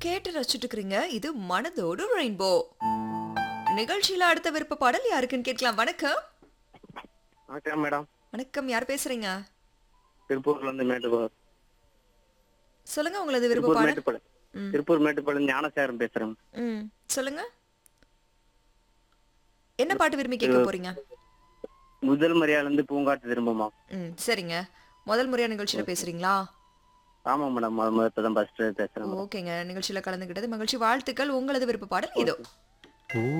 கேட்டு ரசிச்சுட்டு இருக்கிறீங்க இது மனதோடு ரெயின்போ நிகழ்ச்சியில அடுத்த விருப்ப பாடல் யாருக்குன்னு கேட்கலாம் வணக்கம் வணக்கம் மேடம் வணக்கம் யார் பேசுறீங்க திருப்பூர்ல இருந்து மேட்டுப்பாளையம் சொல்லுங்க உங்களது விருப்ப திருப்பூர் பாடல் மேட்டுப்பாளையம் ம். திருப்பூர் மேட்டுப்பாளையம் ஞானசேகரன் பேசுறேன் ம் சொல்லுங்க என்ன பாட்டு விரும்பி கேட்க போறீங்க முதல் மரியாதை இருந்து பூங்காட்டு திரும்புமா ம் சரிங்க முதல் முறையா நிகழ்ச்சியில பேசுறீங்களா ஆமா மேடம் முத முத இப்பதான் ஃபர்ஸ்ட் பேசுறேன் ஓகேங்க நிகழ்ச்சியில கலந்துகிட்டது மகிழ்ச்சி வாழ்த்துக்கள் உங்களது விருப்ப பாடல் இதோ